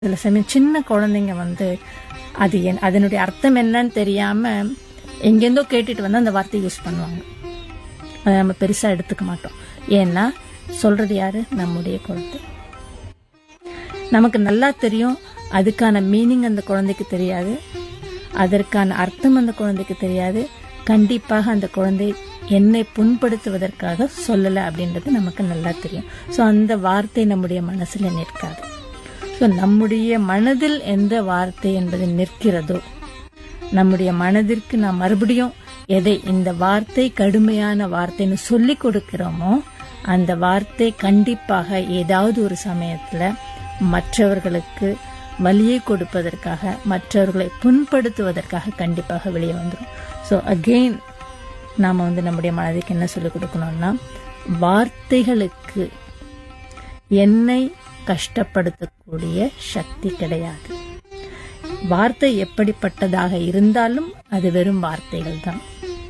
சில சமயம் சின்ன குழந்தைங்க வந்து அது என் அதனுடைய அர்த்தம் என்னன்னு தெரியாம எங்கேருந்தோ கேட்டுட்டு வந்து அந்த வார்த்தையை யூஸ் பண்ணுவாங்க அதை நம்ம பெருசா எடுத்துக்க மாட்டோம் ஏன்னா சொல்றது யாரு நம்முடைய குழந்தை நமக்கு நல்லா தெரியும் அதுக்கான மீனிங் அந்த குழந்தைக்கு தெரியாது அதற்கான அர்த்தம் அந்த குழந்தைக்கு தெரியாது கண்டிப்பாக அந்த குழந்தை என்னை புண்படுத்துவதற்காக சொல்லலை அப்படின்றது நமக்கு நல்லா தெரியும் ஸோ அந்த வார்த்தை நம்முடைய மனசுல நிற்காது ஸோ நம்முடைய மனதில் எந்த வார்த்தை என்பது நிற்கிறதோ நம்முடைய மனதிற்கு நாம் மறுபடியும் எதை இந்த வார்த்தை கடுமையான வார்த்தைன்னு சொல்லி கொடுக்கிறோமோ அந்த வார்த்தை கண்டிப்பாக ஏதாவது ஒரு சமயத்துல மற்றவர்களுக்கு வலியை கொடுப்பதற்காக மற்றவர்களை புண்படுத்துவதற்காக கண்டிப்பாக வெளியே வந்துடும் ஸோ அகெயின் நாம் வந்து நம்முடைய மனதுக்கு என்ன சொல்லிக் கொடுக்கணும்னா வார்த்தைகளுக்கு என்னை கஷ்டப்படுத்தக்கூடிய சக்தி கிடையாது வார்த்தை எப்படிப்பட்டதாக இருந்தாலும் அது வெறும் வார்த்தைகள் தான்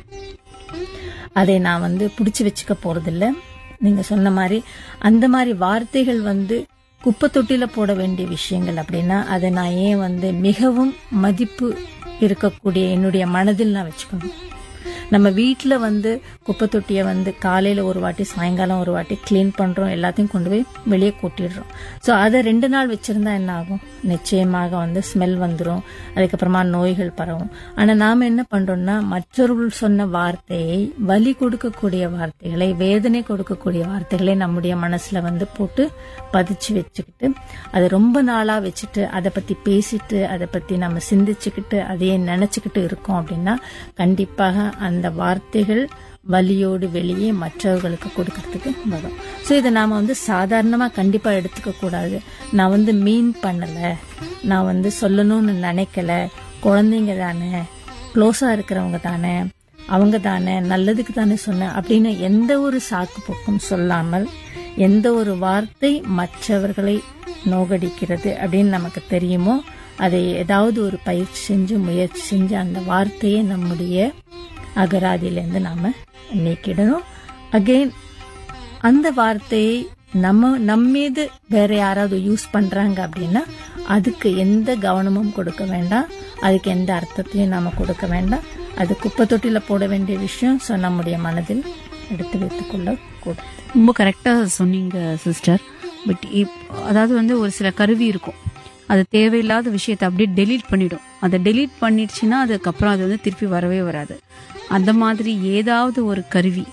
அதை நான் வந்து பிடிச்சி வச்சுக்க போறதில்ல நீங்க சொன்ன மாதிரி அந்த மாதிரி வார்த்தைகள் வந்து குப்பை தொட்டில போட வேண்டிய விஷயங்கள் அப்படின்னா அதை நான் ஏன் வந்து மிகவும் மதிப்பு இருக்கக்கூடிய என்னுடைய மனதில் நான் வச்சுக்கணும் நம்ம வீட்டில் வந்து குப்பை தொட்டியை வந்து காலையில் ஒரு வாட்டி சாயங்காலம் ஒரு வாட்டி க்ளீன் பண்ணுறோம் எல்லாத்தையும் கொண்டு போய் வெளியே கொட்டிடுறோம் ஸோ அதை ரெண்டு நாள் வச்சுருந்தா என்ன ஆகும் நிச்சயமாக வந்து ஸ்மெல் வந்துடும் அதுக்கப்புறமா நோய்கள் பரவும் ஆனால் நாம் என்ன பண்ணுறோம்னா மற்றவர்கள் சொன்ன வார்த்தையை வலி கொடுக்கக்கூடிய வார்த்தைகளை வேதனை கொடுக்கக்கூடிய வார்த்தைகளை நம்முடைய மனசில் வந்து போட்டு பதிச்சு வச்சுக்கிட்டு அதை ரொம்ப நாளாக வச்சுட்டு அதை பற்றி பேசிட்டு அதை பற்றி நம்ம சிந்திச்சுக்கிட்டு அதையே நினச்சிக்கிட்டு இருக்கோம் அப்படின்னா கண்டிப்பாக அந்த வார்த்தைகள் வலியோடு வெளியே மற்றவர்களுக்கு கொடுக்கறதுக்கு வரும் ஸோ இதை நாம் வந்து சாதாரணமாக கண்டிப்பாக எடுத்துக்க கூடாது நான் வந்து மீன் பண்ணலை நான் வந்து சொல்லணும்னு நினைக்கல குழந்தைங்க தானே க்ளோஸாக இருக்கிறவங்க தானே அவங்க தானே நல்லதுக்கு தானே சொன்னேன் அப்படின்னு எந்த ஒரு சாக்கு போக்கும் சொல்லாமல் எந்த ஒரு வார்த்தை மற்றவர்களை நோகடிக்கிறது அப்படின்னு நமக்கு தெரியுமோ அதை ஏதாவது ஒரு பயிற்சி செஞ்சு முயற்சி செஞ்சு அந்த வார்த்தையை நம்முடைய அகராதியிலேருந்து நாம நீக்கிடணும் அகெயின் அந்த வார்த்தையை நம்ம நம்மீது வேற யாராவது யூஸ் பண்றாங்க அப்படின்னா அதுக்கு எந்த கவனமும் கொடுக்க வேண்டாம் அதுக்கு எந்த அர்த்தத்தையும் நாம கொடுக்க வேண்டாம் அது குப்பை தொட்டில போட வேண்டிய விஷயம் ஸோ நம்முடைய மனதில் எடுத்து வைத்துக்கொள்ள கூடாது ரொம்ப கரெக்டாக சொன்னீங்க சிஸ்டர் பட் இப் அதாவது வந்து ஒரு சில கருவி இருக்கும் அது தேவையில்லாத விஷயத்தை அப்படியே டெலீட் பண்ணிடும் அதை டெலீட் பண்ணிடுச்சுன்னா அதுக்கப்புறம் அது வந்து திருப்பி வரவே வராது அந்த மாதிரி ஏதாவது ஒரு கருவி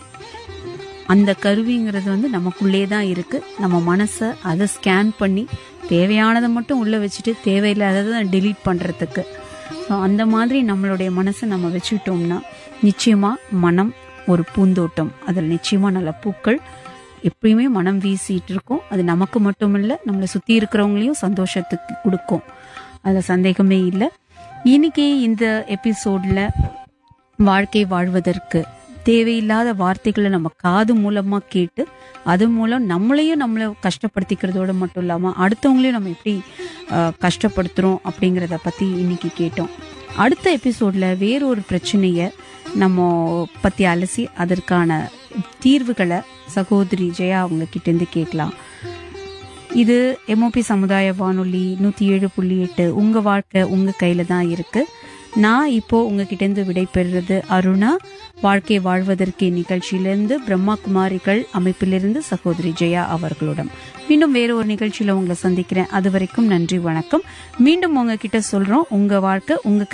அந்த கருவிங்கிறது வந்து நமக்குள்ளே தான் இருக்கு நம்ம மனசை அதை ஸ்கேன் பண்ணி தேவையானதை மட்டும் உள்ள வச்சுட்டு தேவையில்லாததை டெலீட் பண்றதுக்கு ஸோ அந்த மாதிரி நம்மளுடைய மனசை நம்ம வச்சுக்கிட்டோம்னா நிச்சயமா மனம் ஒரு பூந்தோட்டம் அதில் நிச்சயமா நல்ல பூக்கள் எப்பயுமே மனம் வீசிட்டு இருக்கும் அது நமக்கு மட்டும் இல்லை நம்மளை சுற்றி இருக்கிறவங்களையும் சந்தோஷத்துக்கு கொடுக்கும் அதில் சந்தேகமே இல்லை இன்னைக்கு இந்த எபிசோட்ல வாழ்க்கை வாழ்வதற்கு தேவையில்லாத வார்த்தைகளை நம்ம காது மூலமா கேட்டு அது மூலம் நம்மளையும் நம்மளை கஷ்டப்படுத்திக்கிறதோட மட்டும் இல்லாம அடுத்தவங்களையும் நம்ம எப்படி அஹ், கஷ்டப்படுத்துறோம் அப்படிங்கிறத பத்தி இன்னைக்கு கேட்டோம் அடுத்த எபிசோட்ல வேறொரு பிரச்சனைய நம்ம பத்தி அலசி அதற்கான தீர்வுகளை சகோதரி ஜெயா அவங்க கிட்ட இருந்து கேட்கலாம் இது எம்ஓபி சமுதாய வானொலி நூத்தி ஏழு புள்ளி எட்டு உங்க வாழ்க்கை உங்க கையில தான் இருக்கு நான் இப்போ உங்ககிட்ட இருந்து விடை பெறுறது அருணா வாழ்க்கை வாழ்வதற்கு நிகழ்ச்சியிலிருந்து பிரம்மா குமாரிகள் அமைப்பிலிருந்து சகோதரி ஜெயா அவர்களுடன் மீண்டும் வேற ஒரு நிகழ்ச்சியில உங்களை சந்திக்கிறேன் அது வரைக்கும் நன்றி வணக்கம் மீண்டும் உங்ககிட்ட சொல்றோம் உங்க வாழ்க்கை உங்க